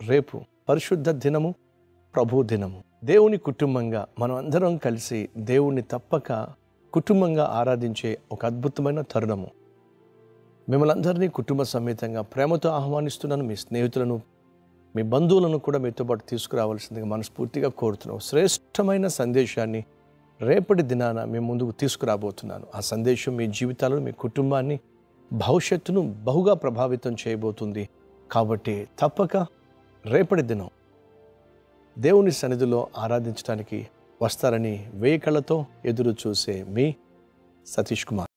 రేపు పరిశుద్ధ దినము ప్రభు దినము దేవుని కుటుంబంగా మనం అందరం కలిసి దేవుణ్ణి తప్పక కుటుంబంగా ఆరాధించే ఒక అద్భుతమైన తరుణము మిమ్మల్ని అందరినీ కుటుంబ సమేతంగా ప్రేమతో ఆహ్వానిస్తున్నాను మీ స్నేహితులను మీ బంధువులను కూడా మీతో పాటు తీసుకురావాల్సిందిగా మనస్ఫూర్తిగా కోరుతున్నాం శ్రేష్టమైన సందేశాన్ని రేపటి దినాన మీ ముందుకు తీసుకురాబోతున్నాను ఆ సందేశం మీ జీవితాలను మీ కుటుంబాన్ని భవిష్యత్తును బహుగా ప్రభావితం చేయబోతుంది కాబట్టి తప్పక రేపటి దినం దేవుని సన్నిధిలో ఆరాధించడానికి వస్తారని వేయి కళ్ళతో ఎదురు చూసే మీ సతీష్ కుమార్